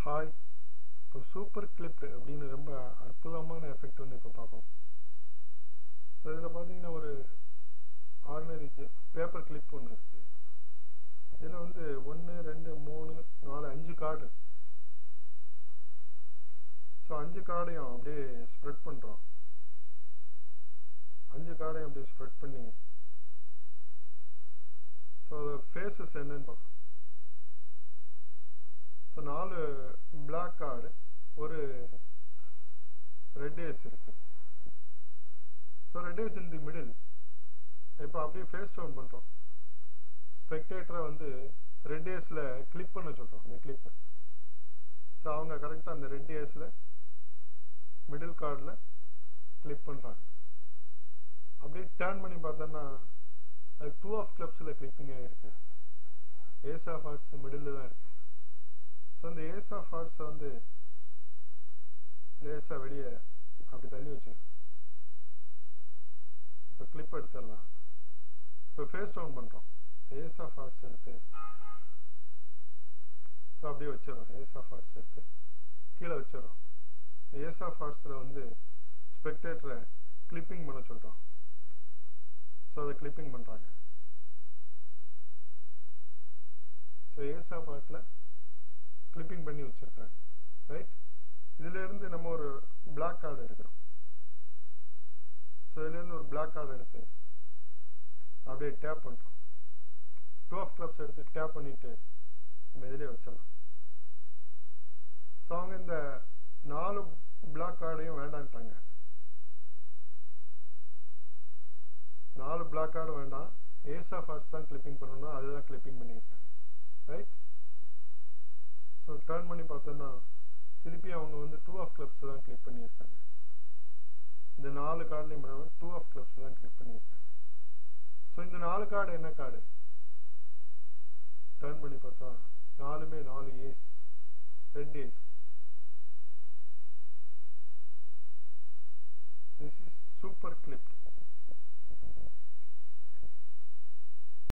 hi இப்போ super clip அப்படின்னு ரொம்ப அற்புதமான எஃபெக்ட் ஒன்று இப்போ பார்ப்போம் ஸோ இதில் பார்த்தீங்கன்னா ஒரு ஆர்டினரி பேப்பர் கிளிப் ஒன்று இருக்குது இதில் வந்து ஒன்று ரெண்டு மூணு நாலு அஞ்சு கார்டு ஸோ அஞ்சு கார்டையும் அப்படியே ஸ்ப்ரெட் பண்ணுறோம் அஞ்சு கார்டையும் அப்படியே ஸ்ப்ரெட் பண்ணி ஸோ அது ஃபேஸஸ் என்னன்னு பார்க்குறோம் ஸோ நாலு பிளாக் கார்டு ஒரு ரெட் ஏஸ் இருக்கு so red ace in the middle இப்போ அப்படியே ஃபேஸ் டவுன் பண்ணுறோம் ஸ்பெக்டேட்டரை வந்து ரெட் ஏஸில் கிளிக் பண்ண சொல்கிறோம் அந்த கிளிப்பை ஸோ அவங்க கரெக்டாக அந்த ரெட் ஏஸில் மிடில் கார்டில் கிளிக் பண்ணுறாங்க அப்படியே டேர்ன் பண்ணி பார்த்தோன்னா அது டூ ஆஃப் கிளப்ஸில் கிளிப்பிங் ஆகிருக்கு ஏஸ் ஆஃப் ஹார்ட்ஸ் மிடில் தான் இருக்குது ஸோ அந்த ஏஸ் ஆஃப் ஹார்ட்ஸை வந்து லேசாக வெளியே அப்படி தள்ளி வச்சுக்கணும் இப்போ கிளிப் எடுத்துடலாம் இப்போ ஃபேஸ் டவுன் பண்ணுறோம் ஏஸ் ஆஃப் ஹார்ட்ஸ் எடுத்து ஸோ அப்படியே வச்சிடறோம் ஏஸ் ஆஃப் ஹார்ட்ஸ் எடுத்து கீழே வச்சிடறோம் ஏஸ் ஆஃப் ஹார்ட்ஸில் வந்து ஸ்பெக்டேட்டரை கிளிப்பிங் பண்ண சொல்கிறோம் ஸோ அதை கிளிப்பிங் பண்ணுறாங்க ஸோ ஏஸ் ஆஃப் ஹார்ட்டில் கிளிப்பிங் பண்ணி வச்சுருக்குறாங்க ரைட் இதிலேருந்து நம்ம ஒரு பிளாக் கார்டு எடுக்கிறோம் ஸோ இதுலேருந்து ஒரு பிளாக் கார்டு எடுத்து அப்படியே டேப் பண்ணுறோம் டூ ஆஃப் கிளப்ஸ் எடுத்து டேப் பண்ணிவிட்டு நம்ம இதிலே வச்சிடலாம் ஸோ அவங்க இந்த நாலு பிளாக் கார்டையும் வேண்டான்ட்டாங்க நாலு பிளாக் கார்டு வேண்டாம் ஏஸ் ஆஃப் ஹார்ட்ஸ் தான் கிளிப்பிங் பண்ணணும் அதுதான் கிளிப்பிங் பண்ணியிருக்காங்க ரைட் ஸோ டேர்ன் பண்ணி பார்த்தோன்னா திருப்பி அவங்க வந்து டூ ஆஃப் கிளப்ஸ் தான் கிளிக் பண்ணியிருக்காங்க இந்த நாலு கார்டுலையும் பண்ணாமல் டூ ஆஃப் கிளப்ஸ் தான் கிளிக் பண்ணியிருக்காங்க ஸோ இந்த நாலு கார்டு என்ன கார்டு டேர்ன் பண்ணி பார்த்தா நாலுமே நாலு ace red ace this is super clip